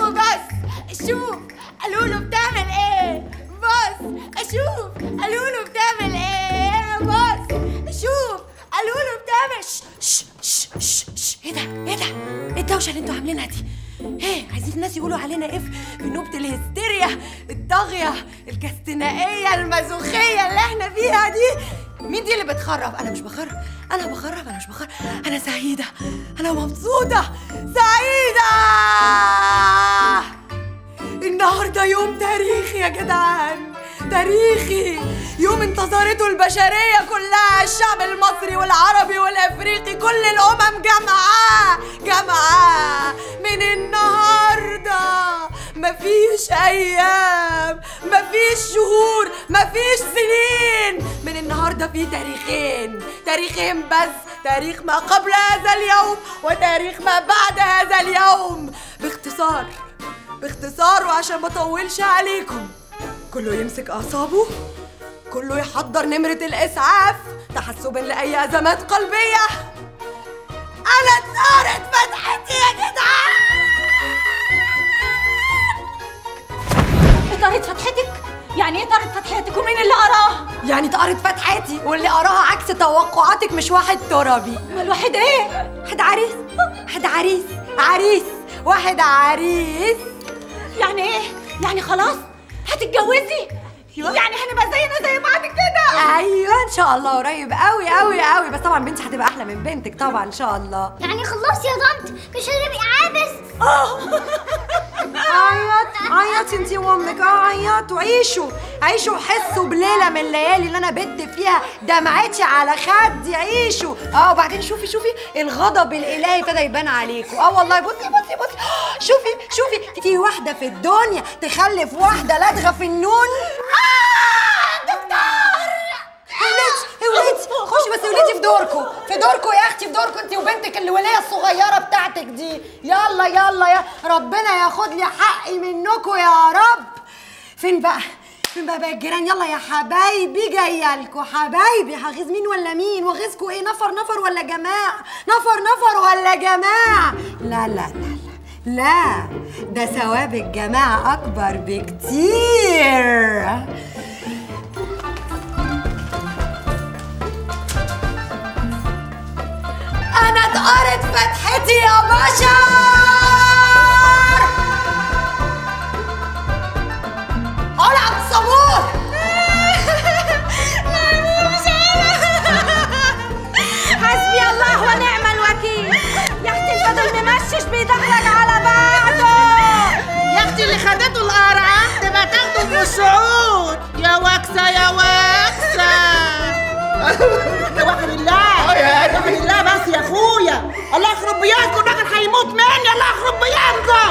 بس شوف قالوا له بتعمل ايه بص اشوف قالوا له بتعمل ايه بص شوف قالوا له بتعمل ش ش ش ش ش ايه ده ايه ده ايه الدوشه اللي انتوا عاملينها دي ايه عايزين الناس يقولوا علينا ايه في نوبة الهستيريا الطاغية الكاستنائية المازوخية اللي احنا فيها دي مين دي اللي بتخرب انا مش بخرب انا بخرب انا مش بخرب انا سعيدة انا مبسوطة سعيدة النهارده يوم تاريخي يا جدعان تاريخي يوم انتصرته البشرية كلها الشعب المصري والعربي والافريقي كل الامم جمعاء جمعاء من النهارده مفيش ايام مفيش شهور مفيش سنين من النهارده في تاريخين تاريخين بس تاريخ ما قبل هذا اليوم وتاريخ ما بعد هذا اليوم باختصار باختصار وعشان ما اطولش عليكم كله يمسك اعصابه كله يحضر نمرة الاسعاف تحسبا لاي ازمات قلبية انا اتثارت فتحتي يا جدعان طارت فتحتك يعني ايه طارت فتحتك ومين اللي قراها يعني اتقرت فتحتي واللي قراها عكس توقعاتك مش واحد ترابي امال واحد ايه واحد عريس واحد عريس عريس واحد عريس يعني ايه يعني خلاص هتتجوزي يعني هنبقى زينا زي بعض كده ايوه ان شاء الله قريب قوي قوي قوي بس طبعا بنتي هتبقى احلى من بنتك طبعا ان شاء الله يعني خلاص يا طنط مش هتبقي عابس عيط عيط انتي وامك اه عيطوا عيشوا عيشوا وحسوا بليله من الليالي اللي انا بد فيها دمعتي على خدي عيشوا اه وبعدين شوفي شوفي الغضب الالهي ابتدى يبان عليكم اه والله بصي بصي بصي شوفي شوفي في واحده في الدنيا تخلف واحده لدغه في النون آه دكتور ولادي ولادي خشي بس ولادي في دوركم في دوركم يا اختي في دوركم انت وبنتك الوليه الصغيره بتاعتك دي يلا يلا يا ربنا ياخد لي حقي منكم يا رب فين بقى فين بقى بقى الجيران يلا يا حبايبي جايه لكم حبايبي هغيظ مين ولا مين واغيظكم ايه نفر نفر ولا جماعه نفر نفر ولا جماعه لا لا لا لا لا ده ثواب الجماعه اكبر بكتير انا اتقرت فتحتي يا بشر قول عبد الصبور حسبي الله ونعم الوكيل يا اختي الفضل ممشش بيدخلك على بعضه يا اختي اللي خدته القرعه تبقى تاخده من الصعود يا وكسه يا وكسه يا واحد الله يا واحد الله بس يا اخويا الله يخرب بيانكم الراجل هيموت مني الله يخرب بيانكم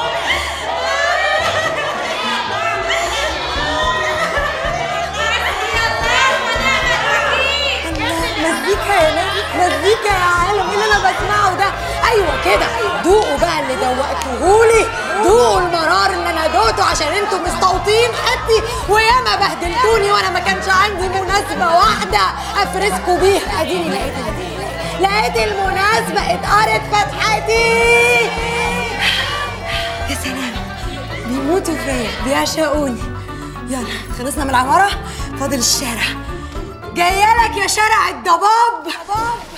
مزيكا يا ناس مزيكا يا عالم ايه اللي انا بسمعه ده ايوه كده دوقوا بقى اللي دوقتوهولي دوقوا المرار اللي انا دوقته عشان انتوا مستوطين حدي وياما بهدلتوني وانا ما كانش عندي مناسبه واحده افرسكوا بيها اديني لقيت لقيت المناسبه اتقرت فتحتي يا سلام بيموتوا فيا بيعشقوني يلا خلصنا من العماره فاضل الشارع جايه لك يا شارع الضباب